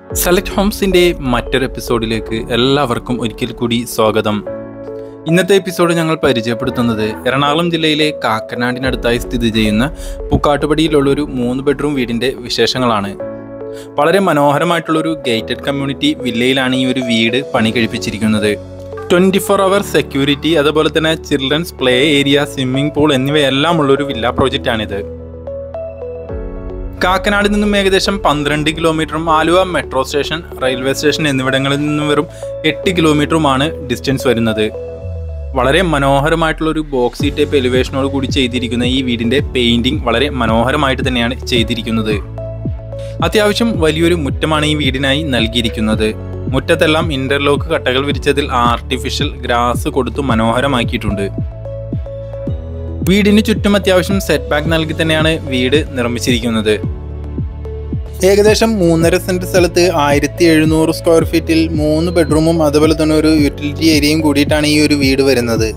select ഹോംസിൻ്റെ മറ്റൊരു എപ്പിസോഡിലേക്ക് എല്ലാവർക്കും ഒരിക്കൽ കൂടി സ്വാഗതം ഇന്നത്തെ എപ്പിസോഡ് ഞങ്ങൾ പരിചയപ്പെടുത്തുന്നത് എറണാകുളം ജില്ലയിലെ കാക്കനാടിനടുത്തായി സ്ഥിതി ചെയ്യുന്ന പൂക്കാട്ടുപടിയിലുള്ള ഒരു മൂന്ന് ബെഡ്റൂം വീടിൻ്റെ വിശേഷങ്ങളാണ് വളരെ മനോഹരമായിട്ടുള്ളൊരു ഗേറ്റഡ് കമ്മ്യൂണിറ്റി വില്ലയിലാണ് ഈ ഒരു വീട് പണി കഴിപ്പിച്ചിരിക്കുന്നത് ട്വൻറ്റി ഫോർ അവർ സെക്യൂരിറ്റി അതുപോലെ തന്നെ children's play area swimming pool എന്നിവയെല്ലാം ഉള്ളൊരു വില്ല പ്രോജക്റ്റാണിത് കാക്കനാട് നിന്നും ഏകദേശം പന്ത്രണ്ട് കിലോമീറ്ററും Aluva metro station railway station എന്നിവിടങ്ങളിൽ നിന്നും വെറും എട്ട് കിലോമീറ്ററുമാണ് ഡിസ്റ്റൻസ് വരുന്നത് വളരെ മനോഹരമായിട്ടുള്ള ഒരു ബോക്സി ടൈപ്പ് എലിവേഷനോട് കൂടി ചെയ്തിരിക്കുന്ന ഈ വീടിന്റെ പെയിന്റിംഗ് വളരെ മനോഹരമായിട്ട് തന്നെയാണ് ചെയ്തിരിക്കുന്നത് അത്യാവശ്യം വലിയൊരു മുറ്റമാണ് ഈ വീടിനായി നൽകിയിരിക്കുന്നത് മുറ്റത്തെല്ലാം ഇന്റർലോക്ക് കട്ടകൾ വിരിച്ചതിൽ ആർട്ടിഫിഷ്യൽ ഗ്രാസ് കൊടുത്തു മനോഹരമാക്കിയിട്ടുണ്ട് വീടിന് ചുറ്റും അത്യാവശ്യം സെറ്റ് ബാക്ക് നൽകി തന്നെയാണ് വീട് നിർമ്മിച്ചിരിക്കുന്നത് ഏകദേശം മൂന്നര സെന്റ് സ്ഥലത്ത് ആയിരത്തി എഴുന്നൂറ് സ്ക്വയർ ഫീറ്റിൽ മൂന്ന് ബെഡ്റൂമും അതുപോലെ തന്നെ ഒരു യൂട്ടിലിറ്റി ഏരിയയും കൂടിയിട്ടാണ് ഈ ഒരു വീട് വരുന്നത്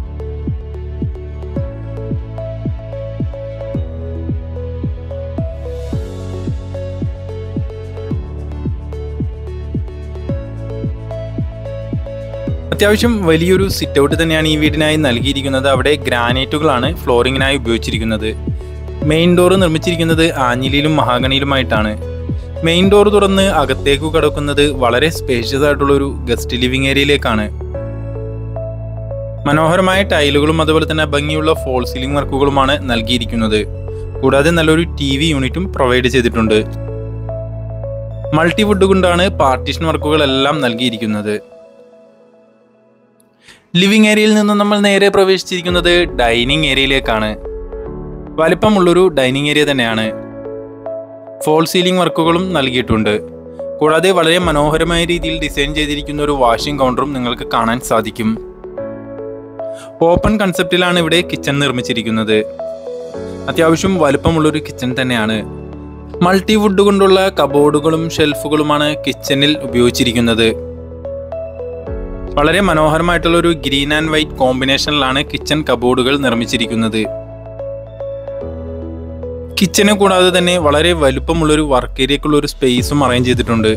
അത്യാവശ്യം വലിയൊരു സിറ്റ് ഔട്ട് തന്നെയാണ് ഈ വീടിനായി നൽകിയിരിക്കുന്നത് അവിടെ ഗ്രാനൈറ്റുകളാണ് ഫ്ലോറിങ്ങിനായി ഉപയോഗിച്ചിരിക്കുന്നത് മെയിൻ ഡോർ നിർമ്മിച്ചിരിക്കുന്നത് ആഞ്ഞിലിയിലും മഹാഗണിയിലുമായിട്ടാണ് മെയിൻ ഡോർ തുറന്ന് അകത്തേക്ക് കടക്കുന്നത് വളരെ സ്പേഷ്യസ് ആയിട്ടുള്ള ഒരു ഗസ്റ്റ് ലിവിംഗ് ഏരിയയിലേക്കാണ് മനോഹരമായ ടൈലുകളും അതുപോലെ തന്നെ ഭംഗിയുള്ള ഫോൾ സീലിംഗ് വർക്കുകളുമാണ് നൽകിയിരിക്കുന്നത് കൂടാതെ നല്ലൊരു ടി വി യൂണിറ്റും പ്രൊവൈഡ് ചെയ്തിട്ടുണ്ട് മൾട്ടിവുഡ് കൊണ്ടാണ് പാർട്ടീഷൻ വർക്കുകളെല്ലാം നൽകിയിരിക്കുന്നത് ലിവിംഗ് ഏരിയയിൽ നിന്ന് നമ്മൾ നേരെ പ്രവേശിച്ചിരിക്കുന്നത് ഡൈനിങ് ഏരിയയിലേക്കാണ് വലിപ്പമുള്ളൊരു ഡൈനിങ് ഏരിയ തന്നെയാണ് ഫോൾ സീലിംഗ് വർക്കുകളും നൽകിയിട്ടുണ്ട് കൂടാതെ വളരെ മനോഹരമായ രീതിയിൽ ഡിസൈൻ ചെയ്തിരിക്കുന്ന ഒരു വാഷിംഗ് കൗണ്ടറും നിങ്ങൾക്ക് കാണാൻ സാധിക്കും ഓപ്പൺ കൺസെപ്റ്റിലാണ് ഇവിടെ കിച്ചൺ നിർമ്മിച്ചിരിക്കുന്നത് അത്യാവശ്യം വലുപ്പമുള്ളൊരു കിച്ചൺ തന്നെയാണ് മൾട്ടി വുഡ് കൊണ്ടുള്ള കബോർഡുകളും ഷെൽഫുകളുമാണ് കിച്ചണിൽ ഉപയോഗിച്ചിരിക്കുന്നത് വളരെ മനോഹരമായിട്ടുള്ള ഒരു ഗ്രീൻ ആൻഡ് വൈറ്റ് കോമ്പിനേഷനിലാണ് കിച്ചൺ കബോർഡുകൾ നിർമ്മിച്ചിരിക്കുന്നത് കിച്ചനെ കൂടാതെ തന്നെ വളരെ വലുപ്പമുള്ളൊരു വർക്ക് ഏരിയക്കുള്ള ഒരു സ്പേസും അറേഞ്ച് ചെയ്തിട്ടുണ്ട്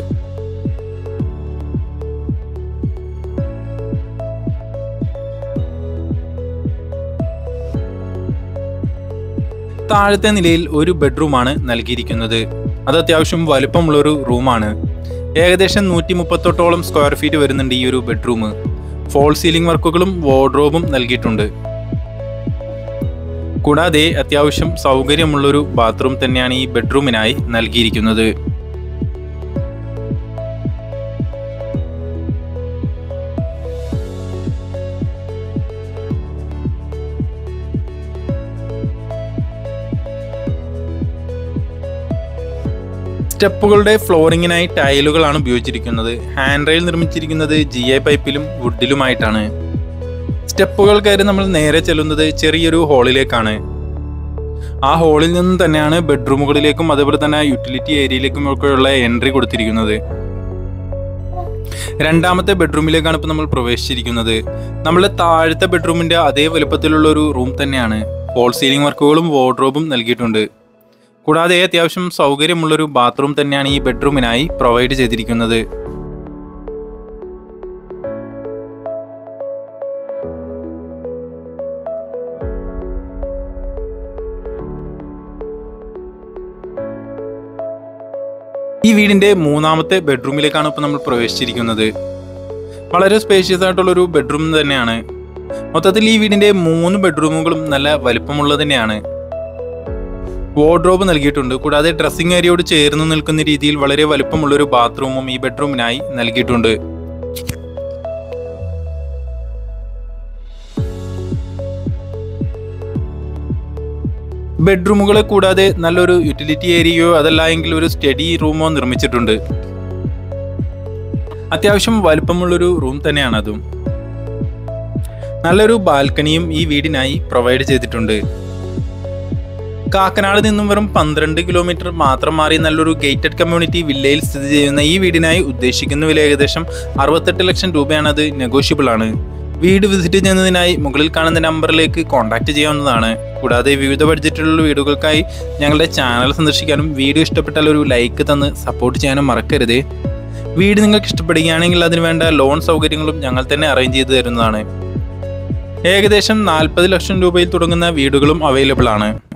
താഴത്തെ നിലയിൽ ഒരു ബെഡ്റൂമാണ് നൽകിയിരിക്കുന്നത് അത് അത്യാവശ്യം വലുപ്പമുള്ളൊരു റൂമാണ് ഏകദേശം നൂറ്റി മുപ്പത്തൊട്ടോളം സ്ക്വയർ ഫീറ്റ് വരുന്നുണ്ട് ഈ ഒരു ബെഡ്റൂം ഫോൾ സീലിംഗ് വർക്കുകളും വാർഡ്രോബും നൽകിയിട്ടുണ്ട് കൂടാതെ അത്യാവശ്യം സൗകര്യമുള്ളൊരു ബാത്റൂം തന്നെയാണ് ഈ ബെഡ്റൂമിനായി നൽകിയിരിക്കുന്നത് സ്റ്റെപ്പുകളുടെ ഫ്ലോറിങ്ങിനായി ടൈലുകളാണ് ഉപയോഗിച്ചിരിക്കുന്നത് ഹാൻഡ് റെയിൽ നിർമ്മിച്ചിരിക്കുന്നത് ജി ഐ പൈപ്പിലും വുഡിലുമായിട്ടാണ് സ്റ്റെപ്പുകൾ കയറി നമ്മൾ നേരെ ചെല്ലുന്നത് ചെറിയൊരു ഹാളിലേക്കാണ് ആ ഹാളിൽ നിന്നും തന്നെയാണ് ബെഡ്റൂമുകളിലേക്കും അതുപോലെ തന്നെ യൂട്ടിലിറ്റി ഏരിയയിലേക്കും ഒക്കെയുള്ള എൻട്രി കൊടുത്തിരിക്കുന്നത് രണ്ടാമത്തെ ബെഡ്റൂമിലേക്കാണ് ഇപ്പോൾ നമ്മൾ പ്രവേശിച്ചിരിക്കുന്നത് നമ്മുടെ താഴത്തെ ബെഡ്റൂമിന്റെ അതേ വലുപ്പത്തിലുള്ള ഒരു റൂം തന്നെയാണ് ഫോൾ സീലിംഗ് വർക്കുകളും വാർഡ്രോബും നൽകിയിട്ടുണ്ട് കൂടാതെ അത്യാവശ്യം സൗകര്യമുള്ളൊരു ബാത്റൂം തന്നെയാണ് ഈ ബെഡ്റൂമിനായി പ്രൊവൈഡ് ചെയ്തിരിക്കുന്നത് ഈ വീടിന്റെ മൂന്നാമത്തെ ബെഡ്റൂമിലേക്കാണ് ഇപ്പോൾ നമ്മൾ പ്രവേശിച്ചിരിക്കുന്നത് വളരെ സ്പേഷ്യസ് ആയിട്ടുള്ള ഒരു ബെഡ്റൂം തന്നെയാണ് മൊത്തത്തിൽ ഈ വീടിന്റെ മൂന്ന് ബെഡ്റൂമുകളും നല്ല വലിപ്പമുള്ളത് തന്നെയാണ് വാർഡ്രോബ് നൽകിയിട്ടുണ്ട് കൂടാതെ ഡ്രസ്സിംഗ് ഏരിയയോട് ചേർന്ന് നിൽക്കുന്ന രീതിയിൽ വളരെ വലുപ്പമുള്ള ഒരു ബാത്റൂമും ഈ ബെഡ്റൂമിനായി നൽകിയിട്ടുണ്ട് ബെഡ്റൂമുകളെ കൂടാതെ നല്ലൊരു യൂട്ടിലിറ്റി ഏരിയയോ അതല്ല എങ്കിൽ ഒരു സ്റ്റഡി റൂമോ നിർമ്മിച്ചിട്ടുണ്ട് അത്യാവശ്യം വലുപ്പമുള്ളൊരു റൂം തന്നെയാണ് അതും നല്ലൊരു ബാൽക്കണിയും ഈ വീടിനായി പ്രൊവൈഡ് ചെയ്തിട്ടുണ്ട് കാക്കനാട് നിന്നും വെറും പന്ത്രണ്ട് കിലോമീറ്റർ മാത്രം മാറി നല്ലൊരു ഗേറ്റഡ് കമ്മ്യൂണിറ്റി വില്ലയിൽ സ്ഥിതി ചെയ്യുന്ന ഈ വീടിനായി ഉദ്ദേശിക്കുന്ന വില ഏകദേശം അറുപത്തെട്ട് ലക്ഷം രൂപയാണ് അത് നെഗോഷ്യബിൾ ആണ് വീട് വിസിറ്റ് ചെയ്യുന്നതിനായി മുകളിൽ കാണുന്ന നമ്പറിലേക്ക് കോൺടാക്റ്റ് ചെയ്യാവുന്നതാണ് കൂടാതെ വിവിധ ബഡ്ജറ്റിലുള്ള വീടുകൾക്കായി ഞങ്ങളുടെ ചാനൽ സന്ദർശിക്കാനും വീഡിയോ ഇഷ്ടപ്പെട്ടാൽ ഒരു ലൈക്ക് തന്ന് സപ്പോർട്ട് ചെയ്യാനും മറക്കരുത് വീട് നിങ്ങൾക്ക് ഇഷ്ടപ്പെടുകയാണെങ്കിൽ അതിന് വേണ്ട ലോൺ സൗകര്യങ്ങളും ഞങ്ങൾ തന്നെ അറേഞ്ച് ചെയ്തു തരുന്നതാണ് ഏകദേശം നാൽപ്പത് ലക്ഷം രൂപയിൽ തുടങ്ങുന്ന വീടുകളും അവൈലബിൾ ആണ്